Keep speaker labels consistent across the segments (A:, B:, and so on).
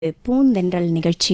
A: பூந்தென்றல் நிகழ்ச்சி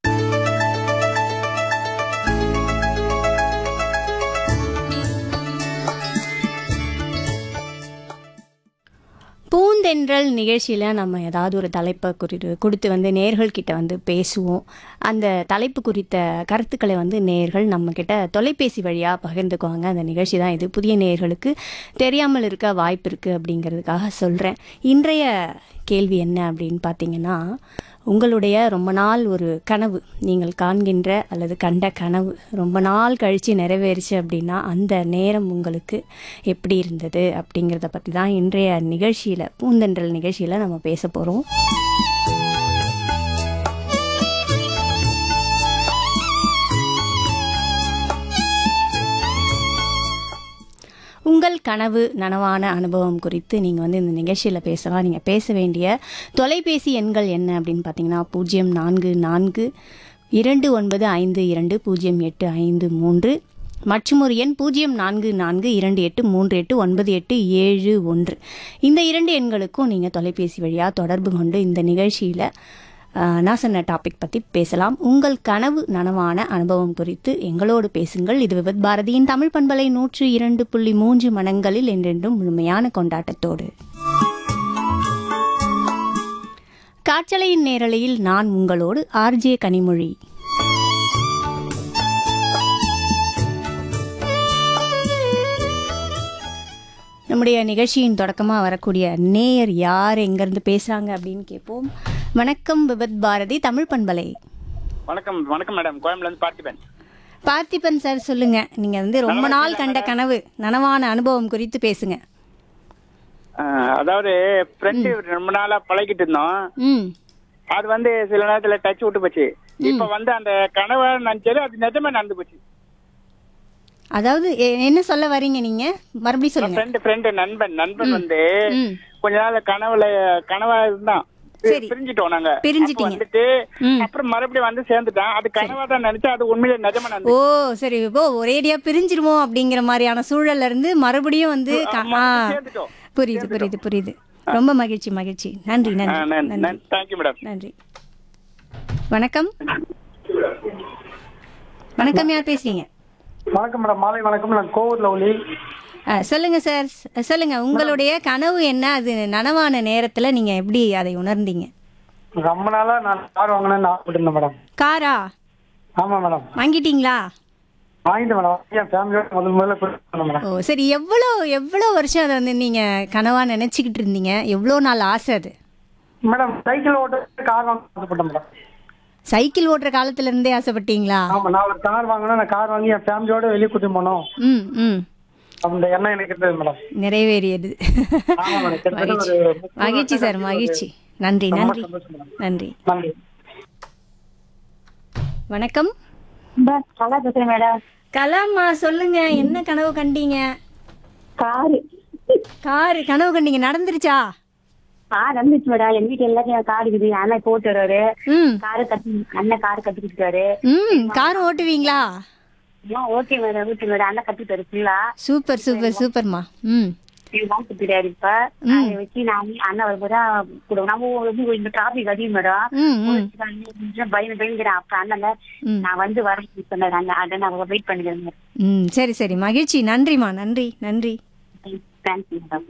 A: பூந்தென்றல் நிகழ்ச்சியில் நம்ம ஏதாவது ஒரு தலைப்பை குறித்து கொடுத்து வந்து நேர்கள் கிட்ட வந்து பேசுவோம் அந்த தலைப்பு குறித்த கருத்துக்களை வந்து நேர்கள் நம்மக்கிட்ட தொலைபேசி வழியாக பகிர்ந்துக்குவாங்க அந்த நிகழ்ச்சி தான் இது புதிய நேர்களுக்கு தெரியாமல் இருக்க வாய்ப்பு இருக்குது அப்படிங்கிறதுக்காக சொல்கிறேன் இன்றைய கேள்வி என்ன அப்படின்னு பார்த்தீங்கன்னா உங்களுடைய ரொம்ப நாள் ஒரு கனவு நீங்கள் காண்கின்ற அல்லது கண்ட கனவு ரொம்ப நாள் கழித்து நிறைவேறுச்சு அப்படின்னா அந்த நேரம் உங்களுக்கு எப்படி இருந்தது அப்படிங்கிறத பற்றி தான் இன்றைய நிகழ்ச்சியில் பூந்தென்றல் நிகழ்ச்சியில் நம்ம பேச போகிறோம் உங்கள் கனவு நனவான அனுபவம் குறித்து நீங்கள் வந்து இந்த நிகழ்ச்சியில் பேசலாம் நீங்கள் பேச வேண்டிய தொலைபேசி எண்கள் என்ன அப்படின்னு பார்த்தீங்கன்னா பூஜ்ஜியம் நான்கு நான்கு இரண்டு ஒன்பது ஐந்து இரண்டு பூஜ்ஜியம் எட்டு ஐந்து மூன்று மற்றும் ஒரு எண் பூஜ்ஜியம் நான்கு நான்கு இரண்டு எட்டு மூன்று எட்டு ஒன்பது எட்டு ஏழு ஒன்று இந்த இரண்டு எண்களுக்கும் நீங்கள் தொலைபேசி வழியாக தொடர்பு கொண்டு இந்த நிகழ்ச்சியில் ஆஹ், நான் சொன்ன டாபிக் பற்றி பேசலாம் உங்கள் கனவு நனவான அனுபவம் குறித்து எங்களோடு பேசுங்கள் இது விவத் பாரதியின் தமிழ் பண்பலை நூற்று இரண்டு புள்ளி மூன்று மனங்களில் என்றென்றும் முழுமையான கொண்டாட்டத்தோடு காற்றலையின் நேரலையில் நான் உங்களோடு ஆர்ஜே கனிமொழி நம்முடைய நிகழ்ச்சியின் தொடக்கமாக வரக்கூடிய நேயர் யார் எங்கேருந்து பேசுகிறாங்க அப்படின்னு கேட்போம் வணக்கம் விபத் பாரதி தமிழ் பண்பலை
B: வணக்கம் வணக்கம் மேடம் கோயம்புல இருந்து பார்த்திபன்
A: பார்த்திபன் சார் சொல்லுங்க நீங்க வந்து ரொம்ப நாள் கண்ட கனவு நனவான அனுபவம் குறித்து பேசுங்க
B: அஹ், அதாவது ஃப்ரெண்டு ரொம்ப நாளா பழகிட்டு இருந்தோம்
A: ம்
B: அது வந்து சில நேரத்துல டச் விட்டு போச்சு இப்ப வந்து அந்த கனவை நினைச்சது அது நிஜமே நடந்து போச்சு
A: அதாவது எ- என்ன சொல்ல வரீங்க நீங்க மறுபடியும் சொல்லுங்க
B: ஃப்ரெண்டு ஃப்ரெண்டு நண்பன் நண்பன் வந்து
A: ம்
B: கொஞ்ச நாள் கனவுல கனவா இருந்தான்
A: சரி.
B: பிரிஞ்சிட்டோம் நாங்க
A: பிரிஞ்சிட்டீங்க.
B: அப்ப வந்துட்டு
A: ம்.
B: அப்புறம் மறுபடியும் வந்து சேர்ந்துட்டான் அது கனவா தான் நினைச்சா அது உண்மையிலே நிஜமா நடந்து
A: ஓ சரி இப்போ ஒரேடியா பிரிஞ்சிருவோம் அப்படிங்கிற மாதிரியான சூழல்ல இருந்து மறுபடியும் வந்து க- ஆ,
B: சேர்ந்துட்டோம்
A: புரியுது புரியுது புரியுது ரொம்ப மகிழ்ச்சி மகிழ்ச்சி நன்றி நன்றி நன்றி
B: தேங்க்யூ மேடம்
A: நன்றி வணக்கம் வணக்கம் யார் பேசுறீங்க
C: வணக்கம் மேடம் மாலை வணக்கம் நான் கோவூர்ல ஒளி
A: ஆ, சொல்லுங்க சார் ஸ்- சொல்லுங்க உங்களுடைய கனவு என்ன அது நனவான நேரத்துல நீங்க எப்படி அதை உணர்ந்தீங்க
C: ரொம்ப நாளா நான் கார் வாங்கணும்னு ஆசைப்பட்டிருந்தேன் மேடம்
A: காரா
C: ஆமா மேடம்
A: வாங்கிட்டீங்களா
C: வாங்கிட்டு மேடம் என் ஃபேமிலியோட முதல் முதல்ல போயிருந்தேன் மேடம்
A: ஓ சரி எவ்வளோ எவ்வளோ வருஷம் அதை வந்து நீங்க கனவா நினைச்சுக்கிட்டு இருந்தீங்க எவ்வளோ நாள் ஆசை அது
C: மேடம் சைக்கிள் ஓட்ட கார் வாங்க ஆசைப்பட்டேன் மேடம்
A: சைக்கிள் ஓட்டுற காலத்துல இருந்தே ஆசைப்பட்டீங்களா
C: ஆமா நான் ஒரு கார் வாங்கணும் நான் கார் வாங்கி என் ஃபேமிலியோட வெளியே கூட்டிட்டு போகணும்
A: ம் ம்
C: அந்த எண்ணம் எனக்கு இருந்தது மேடம்
A: நிறைவேறியது
C: ஆமா மேடம் கிட்டத்தட்ட
A: மகிழ்ச்சி
C: ஒரு முப்பது
A: மகிழ்ச்சி சார் மகிழ்ச்சி நன்றி
C: ரொம்ப
A: நன்றி
C: சந்தோஷம் மேடம்
A: நன்றி
C: நன்றி
A: வணக்கம்
D: நல்லா பேசுறேன் மேடம்
A: கலாம்மா சொல்லுங்க என்ன கனவு கண்டீங்க
D: காரு
A: காரு கனவு கண்டீங்க நடந்துருச்சா
D: ஆ நடந்துச்சு மேடம் எங்க வீட்டுல எல்லாத்தையும் கார் இருக்குது அண்ணன் போட்டு வருவாரு
A: ம்
D: காரு கட்டி அண்ணன் காரு கட்டிக்கிட்டாரு
A: ம் கார் ஓட்டுவீங்களா
D: ஓகே மேடம் வீட்டு மேடம் அண்ணன் கட்டிட்டாரு ஃபுல்லா
A: சூப்பர் சூப்பர் சூப்பர்மா ம்
D: தான் கட்டிட்டாரு இப்ப அதை வச்சு நான் அண்ணன் வரும்போதுதான் கூட நம்ம வந்து இந்த டிராபிக் அதிகம் மேடம்
A: ம் ம்
D: பயந்து பயந்துக்கிறேன் அப்ப அண்ணன்
A: ம்.
D: நான் வந்து வரேன் சொன்னாரு அண்ணன் அதை நான் வெயிட் பண்ணிக்கிறேன்
A: ம் சரி சரி மகிழ்ச்சி நன்றிம்மா நன்றி நன்றி
D: தேங்க்யூ மேடம்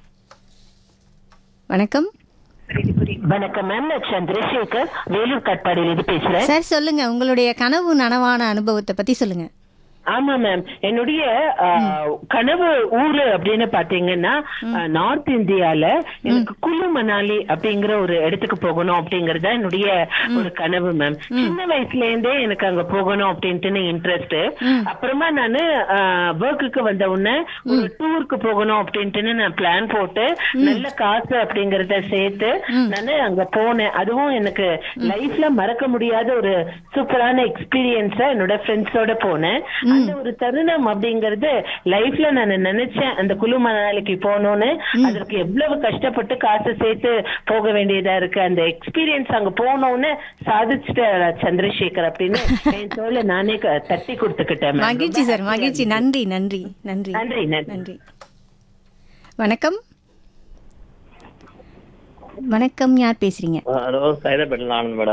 A: வணக்கம்
E: வணக்கம் மேம் நான் சந்திரசேகர் வேலூர் காட்பாடியிலிருந்து பேசுறேன்
A: சார் சொல்லுங்க உங்களுடைய கனவு நனவான அனுபவத்தை பத்தி சொல்லுங்க
E: ஆமா மேம் என்னுடைய ஆ, கனவு ஊரு அப்படின்னு பாத்தீங்கன்னா ஆ, நார்த் இந்தியால எனக்கு குலு மணாலி அப்படிங்கிற ஒரு இடத்துக்கு போகணும் அப்படிங்கறது தான் என்னுடைய ஒரு கனவு மேம் சின்ன வயசுல இருந்தே எனக்கு அங்க போகணும் அப்படின்ட்டு இன்ட்ரெஸ்ட் அப்புறமா நானு ஒர்க்குக்கு வந்த உடனே ஒரு டூருக்கு போகணும் அப்படின்ட்டு நான் பிளான் போட்டு நல்ல காசு அப்படிங்கறத சேர்த்து நானு அங்க போனேன் அதுவும் எனக்கு லைஃப்ல மறக்க முடியாத ஒரு சூப்பரான எக்ஸ்பீரியன்ஸா என்னோட ஃப்ரெண்ட்ஸோட போனேன் அந்த ஒரு தருணம் அப்படிங்கறது லைஃப்ல நான் நினைச்சேன் அந்த குழு மணாலிக்கு போகணும்னு அதற்கு எவ்வளவு கஷ்டப்பட்டு காசு சேர்த்து போக வேண்டியதா இருக்கு அந்த எக்ஸ்பீரியன்ஸ் அங்க போனோன்னு சாதிச்சுட்ட சந்திரசேகர் அப்படின்னு என் தோலை நானே க- தட்டி கொடுத்துக்கிட்டேன் ma'am.
A: மகிழ்ச்சி சார் மகிழ்ச்சி நன்றி நன்றி நன்றி
E: நன்றி நன்றி
A: நன்றி வணக்கம் வணக்கம் யார் பேசுறீங்க
F: ஹலோ சைதாப்பேட்டில் ஆனந்த் மேடம்